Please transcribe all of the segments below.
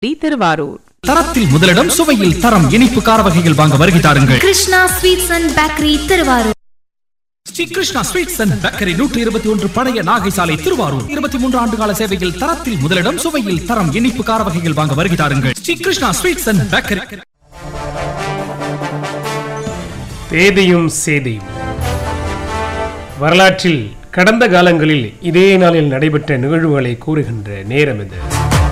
D Thiruvarur தரத்தில் முதலிடம் சுவையில் தரம் இனிப்பு கார வகைகள் வாங்க வருகை தாருங்கள் Krishna sweets and bakery Tiruvarur Shri Krishna sweets and bakery நூற்றி இருபத்தி ஒன்று பழைய நாகை சாலை திருவாரூர் இருபத்தி மூன்று ஆண்டு கால சேவையில் தரத்தில் முதலிடம் சுவையில் தரம் இனிப்பு கார வகைகள் வாங்க வருகை தாருங்கள் Shri Krishna sweets and bakery தேதியும் சேதியும் வரலாற்றில் கடந்த காலங்களில் இதே நாளில் நடைபெற்ற நிகழ்வுகளை கூறுகின்ற நேரம் இது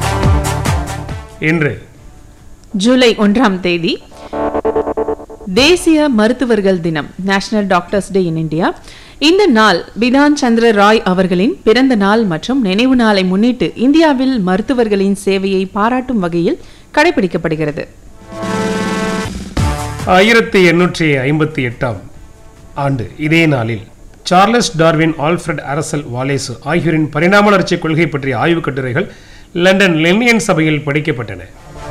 இன்று ஜூலை ஒன்றாம் தேதி தேசிய மருத்துவர்கள் தினம் national doctors day in India இந்த நாள் பிதான் சந்திர ராய் அவர்களின் பிறந்த நாள் மற்றும் நினைவு நாளை முன்னிட்டு இந்தியாவில் மருத்துவர்களின் சேவையை பாராட்டும் வகையில் கடைபிடிக்கப்படுகிறது ஆயிரத்தி எண்ணூற்றி ஐம்பத்தி எட்டாம் ஆண்டு இதே நாளில் Charles Darwin Alfred Russel Wallace ஆகியோரின் பரிணாம வளர்ச்சி கொள்கை பற்றிய ஆய்வுக் கட்டுரைகள் லண்டன் லெனியன் சபையில் படிக்கப்பட்டன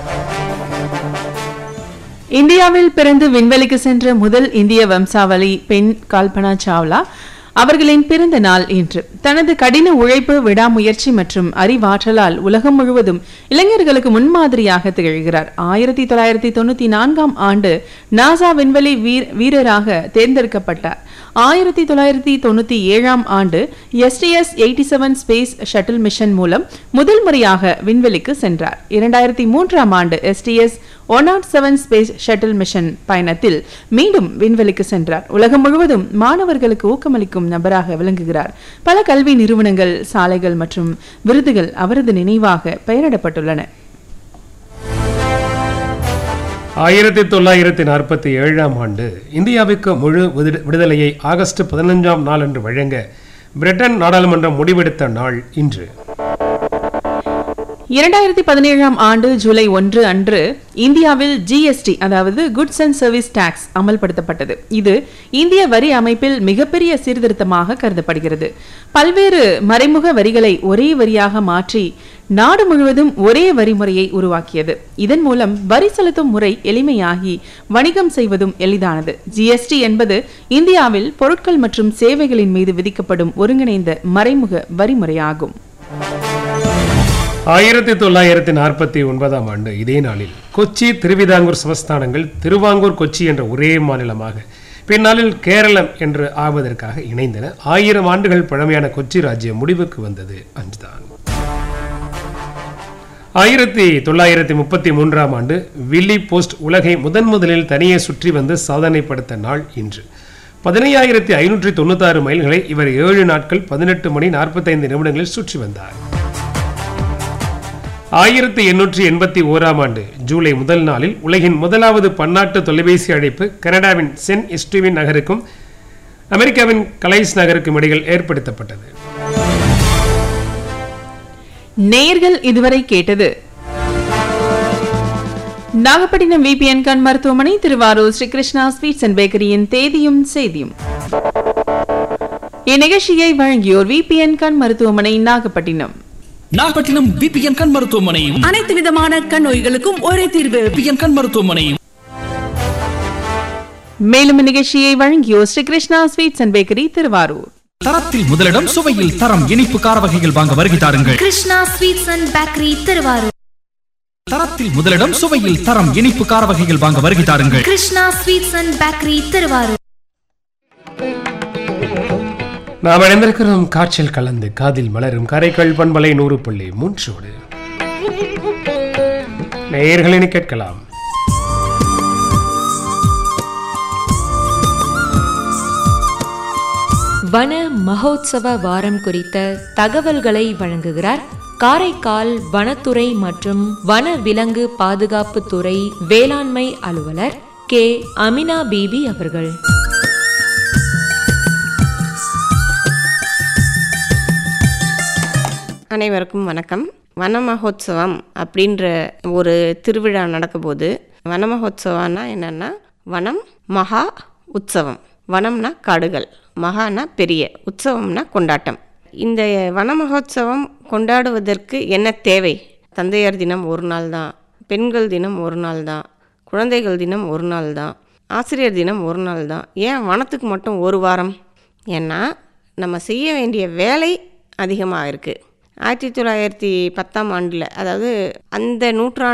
இந்தியாவில் பிறந்து விண்வெளிக்கு சென்ற முதல் இந்திய வம்சாவளி பெண் கல்பனா சாவ்லா அவர்களின் பிறந்த நாள் இன்று தனது கடின உழைப்பு விடாமுயற்சி மற்றும் அறிவாற்றலால் உலகம் முழுவதும் இளைஞர்களுக்கு முன்மாதிரியாக திகழ்கிறார் ஆயிரத்தி தொள்ளாயிரத்தி தொண்ணூத்தி நான்காம் ஆண்டு நாசா விண்வெளி வீர- வீரராக தேர்ந்தெடுக்கப்பட்டார் ஆயிரத்தி தொள்ளாயிரத்தி தொண்ணூத்தி ஏழாம் ஆண்டு STS eighty seven space shuttle mission மூலம் முதல் முறையாக விண்வெளிக்கு சென்றார் இரண்டாயிரத்தி மூன்றாம் ஆண்டு STS one nought seven space shuttle mission பயணத்தில் மீண்டும் விண்வெளிக்கு சென்றார் உலகம் முழுவதும் மாணவர்களுக்கு ஊக்கமளிக்கும் நபராக விளங்குகிறார் பல கல்வி நிறுவனங்கள் சாலைகள் மற்றும் விருதுகள் அவரது நினைவாக பெயரிடப்பட்டுள்ளன ஆயிரத்தி தொள்ளாயிரத்தி நாற்பத்தி ஏழாம் ஆண்டு இந்தியாவுக்கு முழு விடு- விடுதலையை ஆகஸ்ட் பதினஞ்சாம் நாள் அன்று வழங்க பிரிட்டன் நாடாளுமன்றம் முடிவெடுத்த நாள் இன்று இரண்டாயிரத்தி பதினேழாம் ஆண்டு ஜூலை ஒன்று அன்று இந்தியாவில் ஜிஎஸ்டி அதாவது குட்ஸ் அண்ட் சர்வீஸ் டாக்ஸ் அமல்படுத்தப்பட்டது இது இந்திய வரி அமைப்பில் மிகப்பெரிய சீர்திருத்தமாக கருதப்படுகிறது பல்வேறு மறைமுக வரிகளை ஒரே வரியாக மாற்றி நாடு முழுவதும் ஒரே வரி முறையை உருவாக்கியது இதன் மூலம் வரி செலுத்தும் முறை எளிமையாகி வணிகம் செய்வதும் எளிதானது ஜிஎஸ்டி என்பது இந்தியாவில் பொருட்கள் மற்றும் சேவைகளின் மீது விதிக்கப்படும் ஒருங்கிணைந்த மறைமுக வரிமுறையாகும் ஆயிரத்தி தொள்ளாயிரத்தி நாற்பத்தி ஒன்பதாம் ஆண்டு இதே நாளில் கொச்சி திருவிதாங்கூர் சமஸ்தானங்கள் திருவாங்கூர் கொச்சி என்ற ஒரே மாநிலமாக பின்னாளில் கேரளம் என்று ஆவதற்காக இணைந்தன ஆயிரம் ஆண்டுகள் பழமையான கொச்சி ராஜ்யம் முடிவுக்கு வந்தது அன்றுதான் ஆயிரத்தி தொள்ளாயிரத்தி முப்பத்தி மூன்றாம் ஆண்டு வில்லி போஸ்ட் உலகை முதன் முதலில் தனியே சுற்றி வந்து சாதனை படுத்த நாள் இன்று பதினையாயிரத்தி ஐநூற்றி தொண்ணூத்தாறு மைல்களை இவர் ஏழு நாட்கள் பதினெட்டு மணி நாற்பத்தைந்து நிமிடங்களில் சுற்றி வந்தார் ஆயிரத்தி எண்ணூற்றி எண்பத்தி ஓராம் ஆண்டு ஜூலை முதல் நாளில் உலகின் முதலாவது பன்னாட்டு தொலைபேசி அழைப்பு கனடாவின் சென் எஸ்டிவின் நகருக்கும் அமெரிக்காவின் கலைஸ் நகருக்கும் இடையில் ஏற்படுத்தப்பட்டது நேயர்கள் இதுவரை கேட்டது நாகப்பட்டினம் விபிஎன் கண் மருத்துவமனை திருவாரூர் ஸ்ரீ கிருஷ்ணா ஸ்வீட்ஸ் அண்ட் பேக்கரியின் தேதியும் செய்தியும் இந்நிகழ்ச்சியை வழங்கியோர் விபிஎன் கண் மருத்துவமனை நாகப்பட்டினம் நாகப்பட்டினம் பிபிஎன் கண் மருத்துவமனை அனைத்து விதமான கண் நோய்களுக்கும் ஒரே தீர்வு பிபிஎன் கண் மருத்துவமனை மேலும் இந்நிகழ்ச்சியை வழங்கியோர் Shri Krishna sweets and bakery Tiruvarur தரத்தில் முதலிடம் சுவையில் தரம் இனிப்பு கார வகைகள் வாங்க வருகை தாருங்கள் Krishna sweets and bakery Tiruvarur தரத்தில் முதலிடம் சுவையில் தரம் இனிப்பு கார வகைகள் வாங்க வருகை தாருங்கள் Krishna sweets and bakery Tiruvarur நாம் இணைந்திருக்கிறோம் காற்றில் கலந்து காதில் மலரும் கரைகள் பண்பலை நூறு புள்ளி மூன்றோடு நேயர்களினை கேட்கலாம் வன மகோத்சவ வாரம் குறித்த தகவல்களை வழங்குகிறார் காரைக்கால் வனத்துறை மற்றும் வன விலங்கு பாதுகாப்பு துறை வேளாண்மை அலுவலர் கே அமினா பீபி அவர்கள் அனைவருக்கும் வணக்கம் வன மகோத்சவம் அப்படின்ற ஒரு திருவிழா நடக்கும்போது வன மகோத்சவம்னா என்னென்னா வனம் மகா உற்சவம் வனம்னா காடுகள் மகானா பெரிய உற்சவம்னா கொண்டாட்டம் இந்த வன மகோத்சவம் கொண்டாடுவதற்கு என்ன தேவை தந்தையார் தினம் ஒரு நாள் தான் பெண்கள் தினம் ஒரு நாள் தான் குழந்தைகள் தினம் ஒரு நாள் தான் ஆசிரியர் தினம் ஒரு நாள் தான் ஏன் வனத்துக்கு மட்டும் ஒரு வாரம் ஏன்னா நம்ம செய்ய வேண்டிய வேலை அதிகமாக இருக்குது ஆயிரத்தி தொள்ளாயிரத்தி பத்தாம் ஆண்டில் அதாவது அந்த நூற்றாண்டு